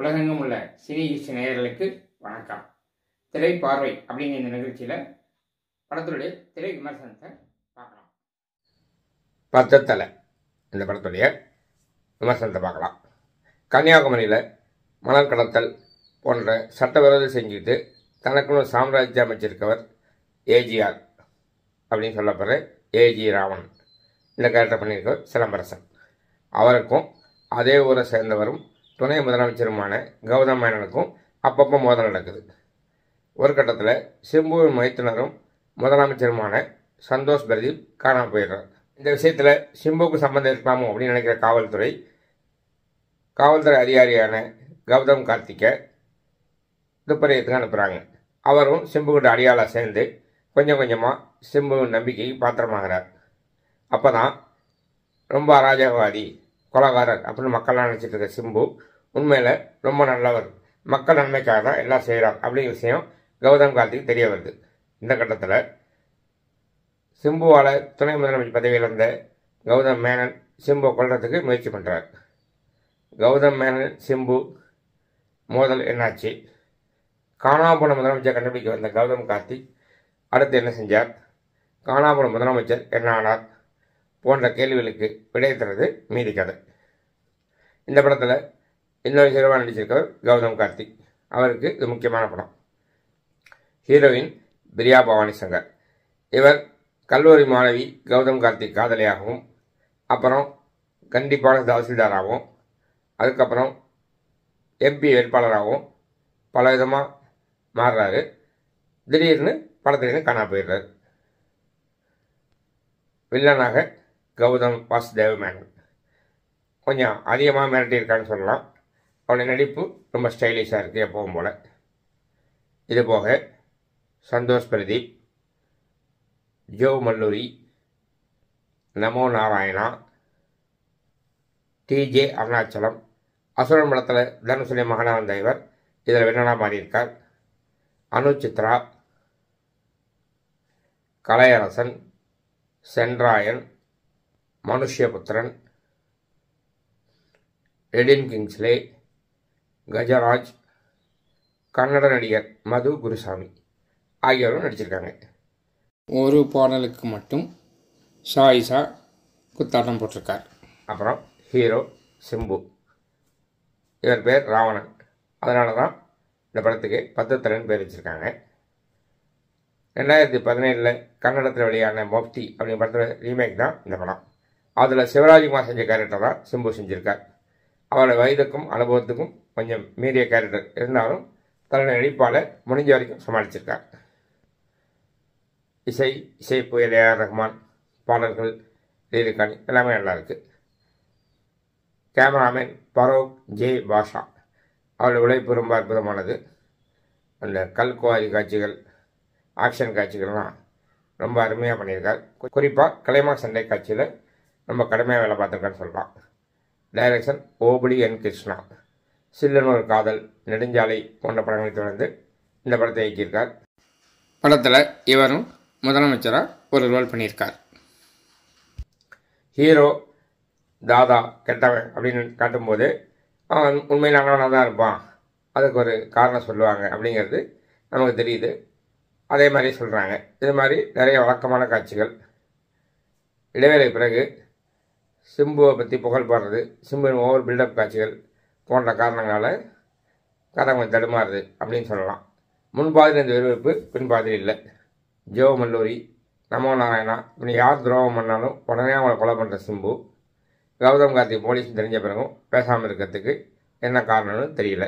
உலகெங்கும் உள்ள cine east நேயர்களுக்கு வணக்கம் திரை பார்வை அப்படிங்கிற இந்த நிகழ்ச்சியில் படத்துடைய திரை விமர்சனத்தை பார்க்கலாம் பத்தத்தலை இந்த படத்துடைய விமர்சனத்தை பார்க்கலாம் கன்னியாகுமரியில் மணல் கடத்தல் போன்ற சட்டவிரோத செஞ்சுக்கிட்டு தனக்குன்னு சாம்ராஜ்யம் அமைச்சிருக்கவர் ஏஜிஆர் அப்படின்னு சொல்லப்படுற ஏஜி ராவன் இந்த கேரக்டர் பண்ணியிருக்கவர் சிலம்பரசன் அவருக்கும் அதே ஊரை சேர்ந்தவரும் துணை முதலமைச்சருமான கௌதம் மேனனுக்கும் அப்பப்போ மோதல் நடக்குது ஒரு கட்டத்தில் சிம்புவின் மைத்துனரும் முதலமைச்சருமான சந்தோஷ் பிரதீப் காணாமல் போயிடுறார் இந்த விஷயத்தில் சிம்புவுக்கு சம்மந்தம் இருக்கலாமோ அப்படின்னு நினைக்கிற காவல்துறை காவல்துறை அதிகாரியான கௌதம் கார்த்திகை துப்பறியத்துக்கு அனுப்புகிறாங்க அவரும் சிம்புக்கிட்ட அடியாளாக சேர்ந்து கொஞ்சம் கொஞ்சமாக சிம்புவின் நம்பிக்கைக்கு பாத்திரமாகிறார் அப்போ தான் ரொம்ப அராஜகவாதி கொலகாரர் அப்படின்னு மக்கள்லாம் நினச்சிட்டு இருக்க சிம்பு உண்மையில் ரொம்ப நல்லவர் மக்கள் நன்மைக்காக தான் எல்லாம் செய்கிறார் அப்படிங்கிற விஷயம் கௌதம் கார்த்திக்கு தெரிய வருது இந்த கட்டத்தில் சிம்புவால் துணை முதலமைச்சர் பதவியில் இருந்த கௌதம் மேனன் சிம்புவை கொல்றதுக்கு முயற்சி பண்ணுறார் கௌதம் மேனன் சிம்பு மோதல் என்னாச்சு காணாமல் போன முதலமைச்சர் கண்டுபிடிக்க வந்த கௌதம் கார்த்திக் அடுத்து என்ன செஞ்சார் காணாமல் போன முதலமைச்சர் என்ன ஆனார் போன்ற கேள்விகளுக்கு விடை தரது மீதி கதை இந்த படத்தில் இன்னொரு ஹீரோவாக நடிச்சிருக்கவர் கௌதம் கார்த்திக் அவருக்கு இது முக்கியமான படம் ஹீரோயின் பிரியா பவானி சங்கர் இவர் கல்லூரி மாணவி கௌதம் கார்த்திக் காதலியாகவும் அப்புறம் கண்டிப்பான தாசில்தாராகவும் அதுக்கப்புறம் எம்பி வேட்பாளராகவும் பல விதமாக மாறுறாரு திடீர்னு படத்துலேருந்து காணா போயிடுறாரு வில்லனாக கௌதம் வாசுதேவ் மேனன் கொஞ்சம் அதிகமாக மிரட்டியிருக்கான்னு சொல்லலாம் அவருடைய நடிப்பு ரொம்ப ஸ்டைலிஷாக இருக்குது எப்பவும் போல் இது போக சந்தோஷ் பிரதீப் ஜோ மல்லூரி நமோ நாராயணா டிஜே அருணாச்சலம் அசுரன் படத்தில் தனுசுடைய மகனாக வந்த இவர் இதில் வில்லனாக மாறியிருக்கார் அனு சித்ரா கலையரசன் சென்ராயன் மனுஷ்யபுத்திரன் எடின் கிங்ஸ்லே கஜராஜ் கன்னட நடிகர் மது குருசாமி ஆகியோரும் நடிச்சிருக்காங்க ஒரு பாடலுக்கு மட்டும் ஷாயிஷா குத்தாட்டம் போட்டிருக்கார் அப்புறம் ஹீரோ சிம்பு இவர் பேர் ராவணன் அதனால தான் இந்த படத்துக்கு பத்து தலைன்னு பேர் வச்சுருக்காங்க ரெண்டாயிரத்தி பதினேழில் கன்னடத்தில் வெளியான மொப்தி அப்படிங்கிற படத்தில் ரீமேக் தான் இந்த படம் அதில் சிவராஜ்குமார் செஞ்ச கேரக்டர் தான் சிம்பு செஞ்சுருக்கார் அவரோட வயதுக்கும் அனுபவத்துக்கும் கொஞ்சம் மீறிய கேரக்டர் இருந்தாலும் தன்னுடைய நடிப்பால் முடிஞ்ச வரைக்கும் சமாளிச்சிருக்கார் இசை இசை புயல் ஏஆர் ரஹ்மான் பாடல்கள் லீரிக்கானி எல்லாமே நல்லா இருக்கு கேமராமேன் பரோக் ஜே பாஷா அவருடைய உழைப்பு ரொம்ப அற்புதமானது அந்த கல்குவாரி காட்சிகள் ஆக்ஷன் காட்சிகள்லாம் ரொம்ப அருமையாக பண்ணியிருக்கார் குறிப்பாக கலைமா சண்டை காட்சியில் ரொம்ப கடுமையாக வேலை பார்த்துருக்கான்னு சொல்லலாம் டைரக்ஷன் ஓபடி என் கிருஷ்ணா சில்லன் ஒரு காதல் நெடுஞ்சாலை போன்ற படங்களை தொடர்ந்து இந்த படத்தை இயக்கியிருக்கார் படத்தில் இவரும் முதலமைச்சராக ஒரு ரோல் பண்ணியிருக்கார் ஹீரோ தாதா கெட்டவன் அப்படின்னு காட்டும்போது அவன் உண்மையில் நல்லவனாக தான் இருப்பான் அதுக்கு ஒரு காரணம் சொல்லுவாங்க அப்படிங்கிறது நமக்கு தெரியுது அதே மாதிரி சொல்கிறாங்க இது மாதிரி நிறைய வழக்கமான காட்சிகள் இடைவேளை பிறகு சிம்புவை பற்றி புகழ் பாடுறது சிம்புவின் ஓவர் பில்டப் காட்சிகள் போன்ற காரணங்களால் கதை கொஞ்சம் தடுமாறுது அப்படின்னு சொல்லலாம் முன்பாதிரி இந்த விறுவிறுப்பு பின்பாதிரி இல்லை ஜோ மல்லூரி நமோ நாராயணா இப்படி யார் துரோகம் பண்ணாலும் உடனே அவங்களை கொலை பண்ணுற சிம்பு கௌதம் கார்த்திக் போலீஸ் தெரிஞ்ச பிறகும் பேசாமல் இருக்கிறதுக்கு என்ன காரணம்னு தெரியல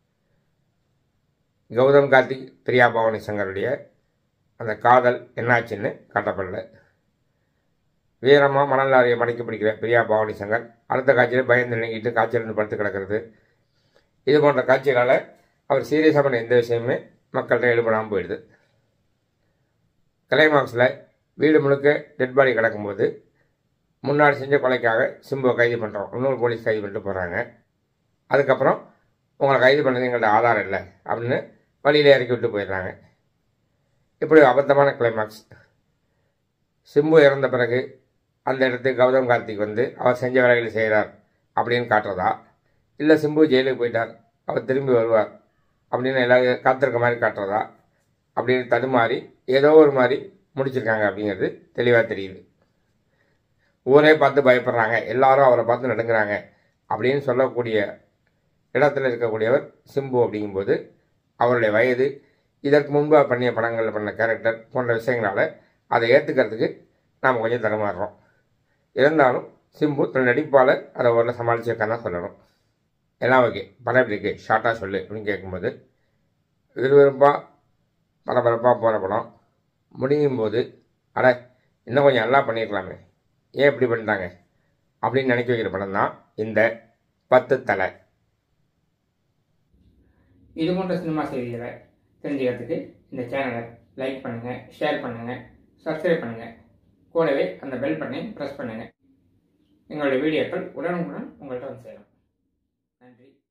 கௌதம் கார்த்திக் பிரியா பவானி சங்கருடைய அந்த காதல் என்னாச்சுன்னு காட்டப்படல வீரமாக மணல் லாரியை மடக்கி பிடிக்கிற பிரியா பவானி சங்கர் அடுத்த காட்சியில் பயந்து நினைக்கிட்டு காய்ச்சல் படுத்து கிடக்கிறது இது போன்ற காட்சிகளால் அவர் சீரியஸாக பண்ண எந்த விஷயமுமே மக்கள்கிட்ட ஈடுபடாமல் போயிடுது கிளைமாக்ஸில் வீடு முழுக்க டெட் பாடி கிடக்கும்போது முன்னாடி செஞ்ச கொலைக்காக சிம்புவை கைது பண்ணுறோம் இன்னொரு போலீஸ் கைது பண்ணிட்டு போகிறாங்க அதுக்கப்புறம் உங்களை கைது பண்ணது எங்கள்கிட்ட ஆதாரம் இல்லை அப்படின்னு வழியில் இறக்கி விட்டு போயிடுறாங்க இப்படி அபத்தமான கிளைமாக்ஸ் சிம்பு இறந்த பிறகு அந்த இடத்துக்கு கௌதம் கார்த்திக் வந்து அவர் செஞ்ச வேலைகளை செய்கிறார் அப்படின்னு காட்டுறதா இல்லை சிம்பு ஜெயிலுக்கு போயிட்டார் அவர் திரும்பி வருவார் அப்படின்னு எல்லாரும் காத்திருக்க மாதிரி காட்டுறதா அப்படின்னு தடுமாறி ஏதோ ஒரு மாதிரி முடிச்சிருக்காங்க அப்படிங்கிறது தெளிவாக தெரியுது ஊரே பார்த்து பயப்படுறாங்க எல்லாரும் அவரை பார்த்து நடுங்குறாங்க அப்படின்னு சொல்லக்கூடிய இடத்துல இருக்கக்கூடியவர் சிம்பு அப்படிங்கும்போது அவருடைய வயது இதற்கு முன்பு பண்ணிய படங்களில் பண்ண கேரக்டர் போன்ற விஷயங்களால் அதை ஏற்றுக்கிறதுக்கு நாம் கொஞ்சம் தடுமாறுறோம் இருந்தாலும் சிம்பு தன் நடிப்பால் அதை ஒரு சமாளிச்சிருக்கான்னு தான் சொல்லணும் எல்லாம் ஓகே படம் எப்படி இருக்கு ஷார்ட்டாக சொல்லு அப்படின்னு கேட்கும்போது விறுவிறுப்பாக பரபரப்பாக போகிற படம் முடியும் போது அட இன்னும் கொஞ்சம் நல்லா பண்ணியிருக்கலாமே ஏன் இப்படி பண்ணிட்டாங்க அப்படின்னு நினைக்க வைக்கிற படம் தான் இந்த பத்து தலை இது போன்ற சினிமா செய்திகளை தெரிஞ்சுக்கிறதுக்கு இந்த சேனலை லைக் பண்ணுங்கள் ஷேர் பண்ணுங்கள் சப்ஸ்கிரைப் பண்ணுங்கள் கூடவே அந்த பெல் பட்டனையும் ப்ரெஸ் பண்ணுங்கள் எங்களுடைய வீடியோக்கள் உடனுக்குடன் உங்கள்கிட்ட வந்து சேரும் நன்றி